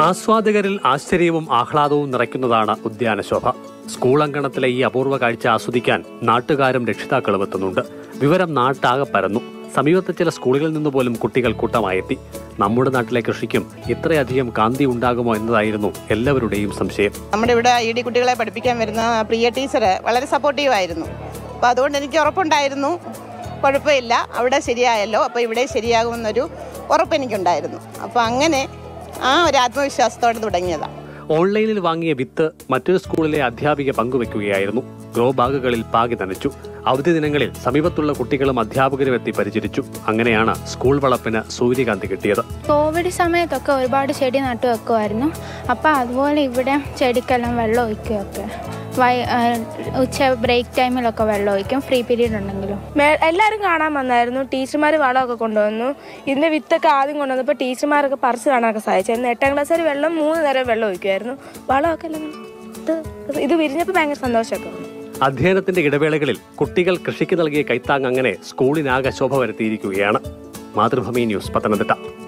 ആസ്വാദകരിൽ ആശ്ചര്യവും ആഹ്ലാദവും നിറയ്ക്കുന്നതാണ് ഉദ്യാനശോഭ school അങ്കണത്തിലെ ഈ അപൂർവ കാഴ്ച ആസ്വദിക്കാൻ നാട്ടുകാരും രക്ഷിതാക്കളും എത്തുന്നുണ്ട് വിവരം നാട്ടാകെ പരന്നു സമീപത്തെ ചില സ്കൂളുകളിൽ നിന്ന് പോലും കുട്ടികൾ കൂട്ടമായെത്തി നമ്മുടെ നാട്ടിലെ കൃഷിക്കും ഇത്രയധികം കാന്തി ഉണ്ടാകുമോ എന്നതായിരുന്നു എല്ലാവരുടെയും സംശയം നമ്മുടെ ഇവിടെ ഐ ഡി കുട്ടികളെ പഠിപ്പിക്കാൻ വരുന്ന പ്രിയ ടീച്ചർ വളരെ സപ്പോർട്ടീവ് ആയിരുന്നു അപ്പോൾ അതുകൊണ്ട് എനിക്ക് ഉറപ്പുണ്ടായിരുന്നു കുഴപ്പമില്ല അവിടെ ശരിയായല്ലോ അപ്പോൾ ഇവിടെ ശരിയാകുമെന്നൊരു ഉറപ്പ് എനിക്കുണ്ടായിരുന്നു അപ്പോൾ അങ്ങനെ ആ ഒരു ആത്മവിശ്വാസത്തോടെ തുടങ്ങിയതാണ് ഓൺലൈനിൽ വാങ്ങിയ വിത്ത് മറ്റൊരു സ്കൂളിലെ അധ്യാപിക പങ്കുവെക്കുകയായിരുന്നു ഗ്രോ ബാഗുകളിൽ പാകി നനച്ചു അവധി ദിനങ്ങളിൽ സമീപത്തുള്ള കുട്ടികളും അധ്യാപകരും എത്തി പരിചരിച്ചു അങ്ങനെയാണ് സ്കൂൾ വളപ്പിന് സൂര്യകാന്തി കിട്ടിയത് കോവിഡ് സമയത്തൊക്കെ ഒരുപാട് ചെടി നട്ടു വെക്കുമായിരുന്നു അപ്പോൾ അതുപോലെ ഇവിടെ ചെടിക്കെല്ലാം വെള്ളം ഒഴിക്കുകയൊക്കെ വൈ ആ, ഉച്ച ബ്രേക്ക് ടൈമിലൊക്കെ വെള്ളം ഒഴിക്കും ഫ്രീ പീരീഡ് ഉണ്ടെങ്കിലും മേ- എല്ലാവരും കാണാൻ വന്നായിരുന്നു ടീച്ചർമാർ വളമൊക്കെ കൊണ്ടുവന്നു ഇതിന്റെ വിത്തൊക്കെ ആദ്യം കൊണ്ടുവന്നപ്പോൾ ടീച്ചർമാരൊക്കെ പറിച്ച് കാണാനൊക്കെ സാധിച്ചായിരുന്നു എട്ടാം ക്ലാസ് വരെ വെള്ളം മൂന്ന് നേരം വെള്ളം ഒഴിക്കുമായിരുന്നു വളമൊക്കെ എല്ലാം ഇത് ഇത് വിരിഞ്ഞപ്പോൾ ഭയങ്കര സന്തോഷമൊക്കെ വന്നു അധ്യയനത്തിന്റെ ഇടവേളകളിൽ കുട്ടികൾ കൃഷിക്ക് നൽകിയ കൈത്താങ് അങ്ങനെ സ്കൂളിനാകെ ശോഭ വരുത്തിയിരിക്കുകയാണ് മാതൃഭൂമി ന്യൂസ് പത്തനംതിട്ട